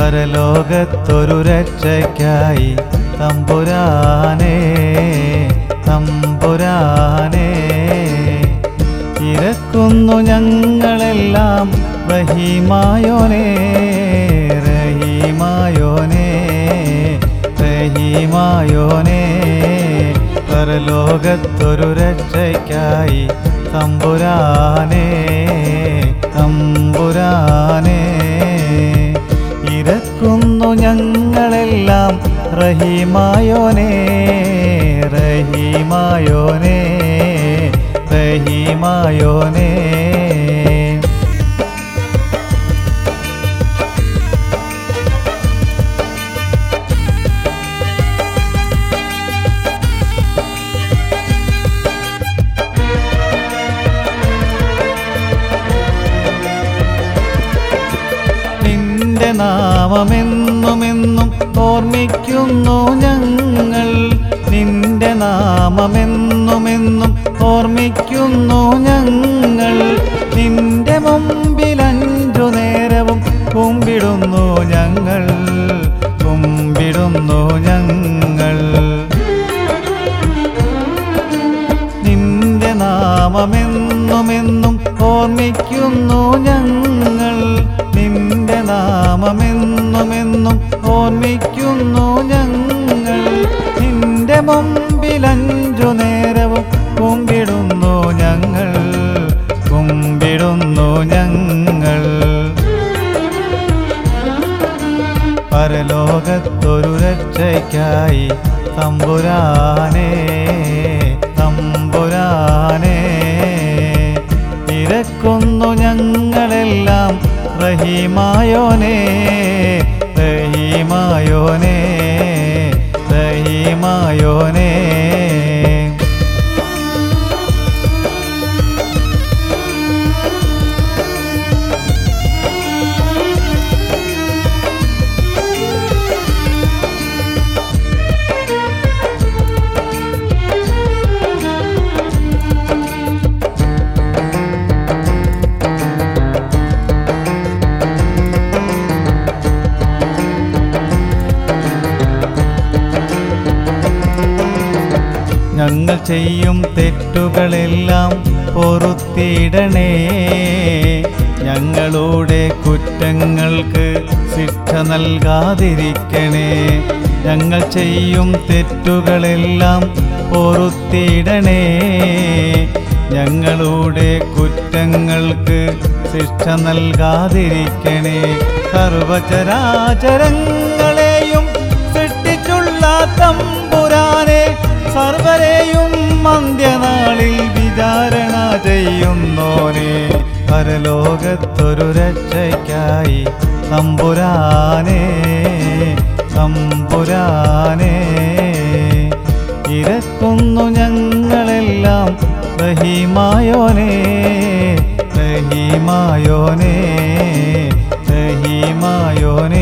പരലോകത്തൊരു രക്ഷയ്ക്കായി തമ്പുരാനേ തമ്പുരാനേ ഇരക്കുന്നു ഞങ്ങളെല്ലാം റഹീമായോനേ റഹീമായോനേ റഹീമായോനേ പരലോകത്തൊരു രക്ഷയ്ക്കായി തമ്പുരാനേ തമ്പുരാനേ ഇരക്കുന്നു ഞങ്ങളെല്ലാം റഹീമായോനേ റഹീമായോനേ റഹീമായോനേ നിന്റെ നാമമെന്നുമെന്നും ഓർമ്മിക്കുന്നു ഞങ്ങൾ നിന്റെ നാമമെന്നുമെന്നും ഓർമ്മിക്കുന്നു ഞങ്ങൾ നിന്റെ മുമ്പിൽ അഞ്ചു നേരവും കുമ്പിടുന്നു ഞങ്ങൾ കുമ്പിടുന്നു ഞങ്ങൾ നിന്റെ നാമമെന്നുമെന്നും ഓർമ്മിക്കുന്നു ഞങ്ങൾ നിന്റെ നാമമെന്നുമെന്നും ഓർമ്മിക്കുന്നു ഞങ്ങൾ നിന്റെ മുമ്പിൽ അഞ്ചു നേരവും കുമ്പിടുന്നു ഞങ്ങൾ കുമ്പിടുന്നു ഞങ്ങൾ പരലോകത്തൊരു രക്ഷയ്ക്കായി തമ്പുരാനേ തമ്പുരാനേ ഇരക്കുന്നു ഞങ്ങളെല്ലാം റഹീമായോനേ റഹീമായോനേ റഹീമായോനേ ഞങ്ങൾ ചെയ്യും തെറ്റുകളെല്ലാം പൊറുത്തിടണേ ഞങ്ങളുടെ കുറ്റങ്ങൾക്ക് ശിക്ഷ നൽകാതിരിക്കണേ ഞങ്ങൾ ചെയ്യും തെറ്റുകളെല്ലാം പൊറുത്തിടണേ ഞങ്ങളുടെ കുറ്റങ്ങൾക്ക് ശിക്ഷ നൽകാതിരിക്കണേ സർവചരാചരങ്ങളെയും സൃഷ്ടിച്ചുള്ള തമ്പുരാനെ സർവരെയും അന്ത്യനാളിൽ വിചാരണ ചെയ്യുന്നോനെ പരലോകത്തൊരു രക്ഷയ്ക്കായി തമ്പുരാനേ തമ്പുരാനേ ഇരക്കുന്നു ഞങ്ങളെല്ലാം റഹീമായോനേ റഹീമായോനേ റഹീമായോനേ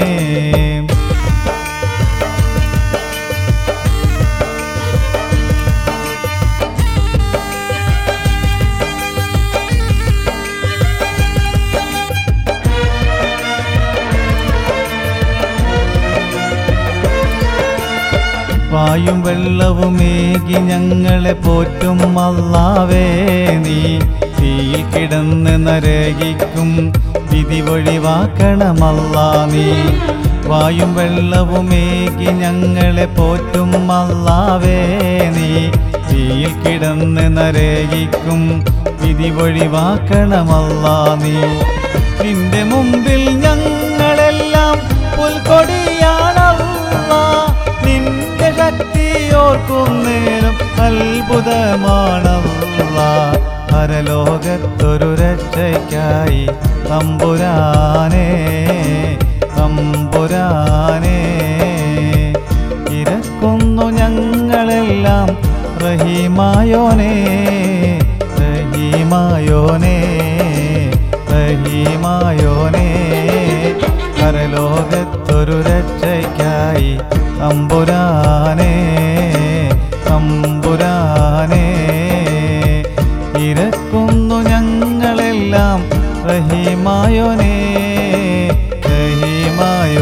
വായും വെള്ളവുമേകി ഞങ്ങളെ പോറ്റും അല്ലാവേ നീ തീയിൽ കിടന്ന് നരകിക്കും വിധി ഒഴിവാക്കണമല്ലാ നീ വായും വെള്ളവുമേകി ഞങ്ങളെ പോറ്റും അല്ലാവേ നീ തീയിൽ കിടന്ന് നരകിക്കും വിധി ഒഴിവാക്കണമല്ലാ നീ നിന്റെ മുമ്പിൽ ഞങ്ങളെല്ലാം പുൽക്കൊടിയാണല്ലാ നിന്റെ ശക്തി ഓർക്കുന്നേരം അത്ഭുതമാണല്ല പരലോകത്തൊരു രക്ഷയ്ക്കായി തമ്പുരാനേ തമ്പുരാനേ ഇരക്കുന്നു ഞങ്ങളെല്ലാം റഹീമായോനേ റഹീമായോനേ റഹീമായോനേ പരലോകത്തൊരു രക്ഷയ്ക്കായി തമ്പുരാനേ തമ്പുരാനേ ഇരക്കുന്നു ഞങ്ങളെല്ലാം റഹീമായോനേ റഹീമായോനേ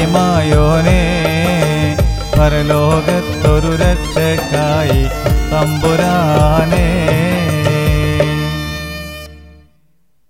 മായോനേ പരലോകത്തൊരു രക്ഷയ്ക്കായി തമ്പുരാനേ